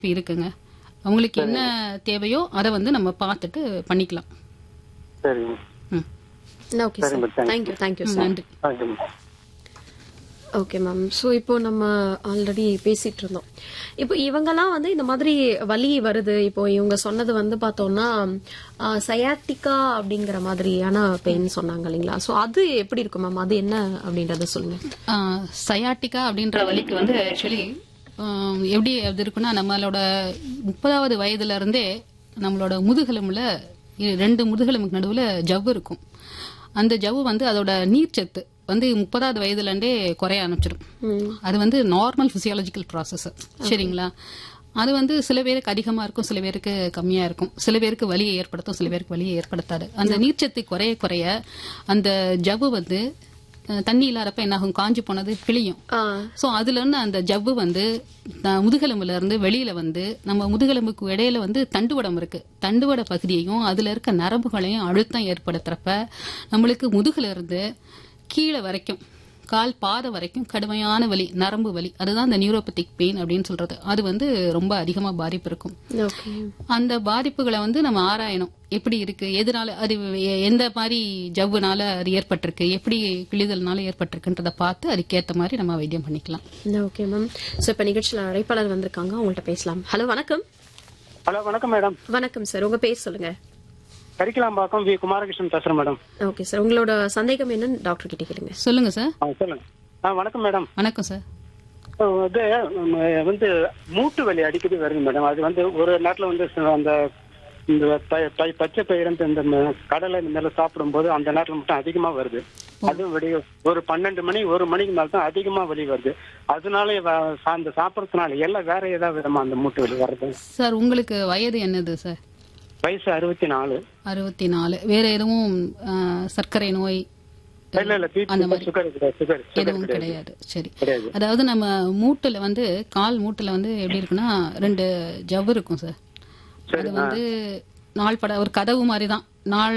இருக்குங்க அவங்களுக்கு என்ன தேவையோ அதை வந்து நம்ம பார்த்துட்டு பண்ணிக்கலாம் சரிங்க ம் okay sir madam. Thank you thank you sir நன்றி thank you ma'am okay ma'am so இப்போ நம்ம ஆல்ரெடி பேசிட்டு இருந்தோம் இப்போ இவங்கெல்லாம் வந்து இந்த மாதிரி வலி வருது இப்போ இவங்க சொன்னது வந்து பார்த்தோம்னா சயாட்டிக்கா அப்படிங்கிற மாதிரியான பெயின் சொன்னாங்க இல்லைங்களா ஸோ அது எப்படி இருக்கும் மேம் அது என்ன அப்படின்றத சொல்லுங்க சயாட்டிக்கா அப்படின்ற வலிக்கு வந்து ஆக்சுவலி எப்படி அது இருக்குன்னா நம்மளோட முப்பதாவது வயதுல இருந்தே நம்மளோட முதுகெலும்புல இ- ரெண்டு முதுகெலும்புக்கு நடுவுல ஜவ்வு இருக்கும் அந்த ஜவ்வு வந்து அதோட நீர்ச்சத்து வந்து முப்பதாவது வயதுல இருந்தே குறைய ஆரம்பிச்சிடும் அது வந்து நார்மல் பிசியாலஜிக்கல் ப்ராசஸ் சரிங்களா அது வந்து சில பேருக்கு அதிகமா இருக்கும் சில பேருக்கு கம்மியா இருக்கும் சில பேருக்கு வலியை ஏற்படுத்தும் சில பேருக்கு வலியை ஏற்படுத்தாது அந்த நீர்ச்சத்து குறைய குறைய அந்த ஜவ்வு வந்து அஹ், தண்ணி இல்லாதப்ப என்ன ஆகும் காஞ்சு போனது கிளியும் ஆ, சோ அதுல இருந்து அந்த ஜவ்வு வந்து அஹ், முதுகெலும்புல இருந்து வெளியில வந்து நம்ம முதுகெலும்புக்கு இடையில வந்து தண்டுவடம் இருக்கு தண்டுவட பகுதியையும் அதுல இருக்க நரம்புகளையும் அழுத்தம் ஏற்படுத்துறப்ப நம்மளுக்கு முதுகுல இருந்து கீழே வரைக்கும் கால் பாதை வரைக்கும் கடுமையான வலி நரம்பு வலி அதுதான் அந்த நியூரோபத்திக் பெயின் அப்படின்னு சொல்றது அது வந்து ரொம்ப அதிகமா பாதிப்பு இருக்கும் ஓகே அந்த பாதிப்புகளை வந்து நம்ம ஆராயணும் எப்படி இருக்கு எதனால அது எ- எந்த மாதிரி ஜவ்வுனால அது ஏற்பட்டிருக்கு எப்படி கிழிதல்னால ஏற்பட்டிருக்குன்றத பார்த்து அதுக்கேத்த மாதிரி நம்ம வைத்தியம் பண்ணிக்கலாம் ஓகே மேம் ஸோ இப்போ நிகழ்ச்சியில் அழைப்பாளர் வந்திருக்காங்க அவங்கள்ட்ட பேசலாம் ஹலோ வணக்கம் ஹலோ வணக்கம் மேடம் வணக்கம் சார் உங்க பேர் சொல்லுங்க கரிக்கலாம்பாக்கம் வி குமாரகிருஷ்ணன் பேசுறேன் மேடம் ஓகே சார் உங்களோட சந்தேகம் என்னன்னு டாக்டர் கிட்ட கேளுங்க சொல்லுங்க சார் ஆ சொல்லுங்க ஆ வணக்கம் மேடம் வணக்கம் சார் இப்போ வந்து நம்ம வந்து மூட்டு வலி அடிக்கடி வருது மேடம் அது வந்து ஒரு நேரத்துல வந்து ச- அந்த இந்த ப- ப- பச்சை பயிர் இந்த ம- கடலை இந்த மேல சாப்பிடும்போது அந்த நேரத்துல மட்டும் அதிகமா வருது அதுவும் விடிய ஒரு பன்னெண்டு மணி ஒரு மணிக்கு மேல தான் அதிகமா வலி வருது அதனால வ- அந்த சாப்பிடறதுனால எல்லாம் வேற ஏதாவது விதமா அந்த மூட்டு வலி வருது சார் உங்களுக்கு வயது என்னது சார் வயசு அறுபத்தி நாலு அறுபத்தி நாலு வேற எதுவும் ஆ, சர்க்கரை நோய் இல்ல இல்ல அந்த பிபி மாதிரி சுகர் கிடையாது சுகர் சுகர் எதுவும் கிடையாது கிடையாது சரி கிடையாது அதாவது நம்ம மூட்டுல வந்து கால் மூட்டுல வந்து எப்படி இருக்குன்னா ரெண்டு ஜவ்வு இருக்கும் சார் அது வந்து நாள் பட ஒரு கதவு மாதிரி தான் நாள்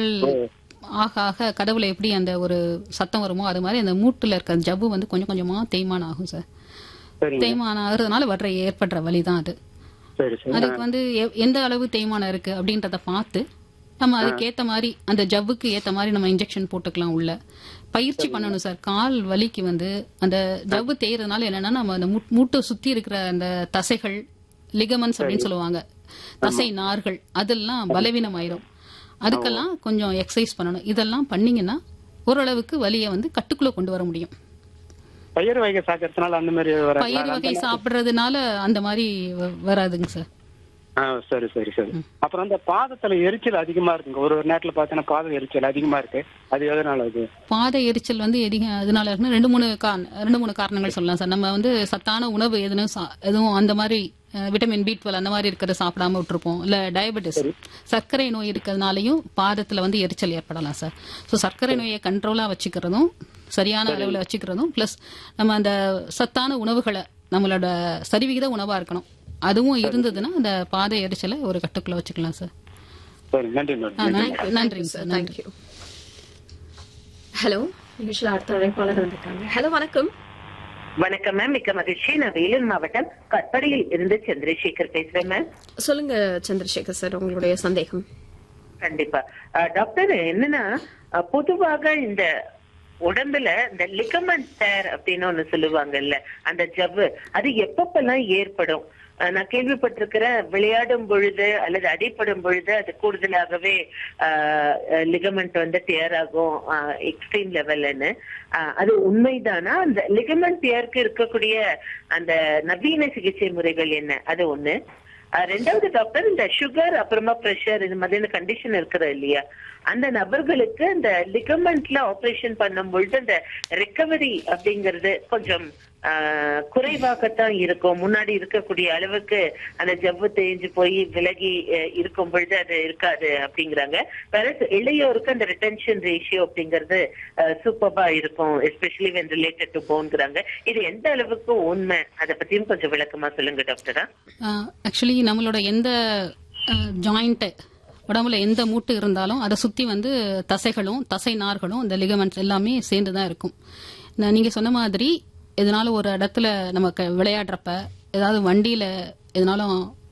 ஆக ஆக கதவுல எப்படி அந்த ஒரு சத்தம் வருமோ அது மாதிரி அந்த மூட்டுல இருக்க ஜவ்வு வந்து கொஞ்சம் கொஞ்சமா தேய்மானம் ஆகும் சார் சரிங்க தேய்மானம் ஆகுறதுனால வர்ற ஏற்படுற வலி தான் அது சரி சரி அதுக்கு வந்து எ- எந்த அளவு தேய்மானம் இருக்கு அப்படின்றத பார்த்து நம்ம அதுக்கு ஏத்த மாதிரி அந்த ஜவ்வுக்கு ஏத்த மாதிரி நம்ம இன்ஜெக்ஷன் போட்டுக்கலாம் உள்ள பயிற்சி பண்ணணும் சார் கால் வலிக்கு வந்து அந்த ஜவ்வு தேய்றதுனால என்னன்னா நம்ம அந்த மூட்- மூட்டை சுத்தி இருக்கிற அந்த தசைகள் லிகமன்ஸ் அப்படின்னு சொல்லுவாங்க தசை நார்கள் அதெல்லாம் பலவீனம் ஆயிரும் அதுக்கெல்லாம் கொஞ்சம் எக்ஸசைஸ் பண்ணணும் இதெல்லாம் பண்ணீங்கன்னா ஓரளவுக்கு வலியை வந்து கட்டுக்குள்ள கொண்டு வர முடியும் பயிர் வகை சாக்கிறதுனால அந்த மாதிரி வர பயிர் வகை சாப்பிடுறதுனால அந்த மாதிரி வ- வராதுங்க சார் ஆ, சரி சரி சரி அப்புறம் அந்த பாதத்துல எரிச்சல் அதிகமா இருக்குங்க ஒரு ஒரு நேரத்துல பாத்தீங்கன்னா பாதம் எரிச்சல் அதிகமா இருக்கு அது எதனால அது பாத எரிச்சல் வந்து எதிக அதனால இருக்குன்னா ரெண்டு மூணு காரண ரெண்டு மூணு காரணங்கள் சொல்லலாம் சார் நம்ம வந்து சத்தான உணவு எதுவும் சா- எதுவும் அந்த மாதிரி அஹ், விட்டமின் பி டுவெல் அந்த மாதிரி இருக்கிறத சாப்பிடாம விட்டுருப்போம் இல்ல டயபெட்டிஸ் சர்க்கரை நோய் இருக்கிறதுனாலையும் பாதத்துல வந்து எரிச்சல் ஏற்படலாம் சார் ஸோ சர்க்கரை நோயை கண்ட்ரோலா வச்சுக்கிறதும் சரியான அளவுல வச்சுக்கிறதும் பிளஸ் நம்ம அந்த சத்தான உணவுகளை நம்மளோட சரிவிகித உணவா இருக்கணும் அதுவும் இருந்ததுன்னா அந்த பாத எரிச்சலை ஒரு கட்டுக்குள்ள வச்சுக்கலாம் சார் சரி நன்றி மேடம் ஆ, நன்றி- நன்றிங்க சார் நன்றி தேங்க்யூ ஹலோ நிகழ்ச்சியில் அடுத்த அழைப்பாளர் வந்திருக்காங்க ஹலோ வணக்கம் வணக்கம் மேம் மிக்க மகிழ்ச்சி நான் வேலூர் மாவட்டம் கட்படியில் இருந்து சந்திரசேகர் பேசுறேன் மேம் சொல்லுங்க சந்திரசேகர் சார் உங்களுடைய சந்தேகம் கண்டிப்பா அஹ், டாக்டர் என்னன்னா அஹ், பொதுவாக இந்த உடம்புல இந்த லிகமெண்ட் டேர் அப்படின்னு ஒண்ணு சொல்லுவாங்கல்ல அந்த ஜவ்வு அது எப்பப்பெல்லாம் ஏற்படும் அஹ், நான் கேள்விப்பட்டிருக்கிறேன் விளையாடும் பொழுது அல்லது அடிப்படும் பொழுது அது கூடுதலாகவே லிகமெண்ட் வந்து டேர் ஆகும் எக்ஸ்ட்ரீம் லெவல்னு அது உண்மைதானா அந்த லிகமெண்ட் டேருக்கு இருக்கக்கூடிய அந்த நவீன சிகிச்சை முறைகள் என்ன அது ஒண்ணு அஹ் ரெண்டாவது டாக்டர் இந்த சுகர் அப்புறமா பிரஷர் இந்த மாதிரியான கண்டிஷன் இருக்கிற இல்லையா அந்த நபர்களுக்கு இந்த லிகமெண்ட்ல ஆபரேஷன் பண்ணும் பொழுது அந்த ரெக்கவரி அப்படிங்கிறது கொஞ்சம் ஆஹ், குறைவாகத்தான் இருக்கும் முன்னாடி இருக்கக்கூடிய அளவுக்கு அந்த ஜவ்வு தேஞ்சு போய் விலகி அஹ், இருக்கும் பொழுது அது இருக்காது அப்படிங்கிறாங்க வேற இளையோருக்கு அந்த ரிட்டென்ஷன் ரேஷியோ அப்படிங்கிறது சூப்பர்பா இருக்கும் எஸ்பெஷலி வென் ரிலேட்டட் டு போன்ங்கிறாங்க இது எந்த அளவுக்கு உண்மை அதை பத்தியும் கொஞ்சம் விளக்கமா சொல்லுங்க டாக்டரா ஆக்சுவலி நம்மளோட எந்த ஜாயிண்ட் உடம்புல எந்த மூட்டு இருந்தாலும் அதை சுத்தி வந்து தசைகளும் தசை நார்களும் இந்த லிகமெண்ட்ஸ் எல்லாமே சேர்ந்து தான் இருக்கும் நான் நீங்க சொன்ன மாதிரி எதனால ஒரு இடத்துல நம்ம க- விளையாடுறப்ப ஏதாவது வண்டியில எதனாலும்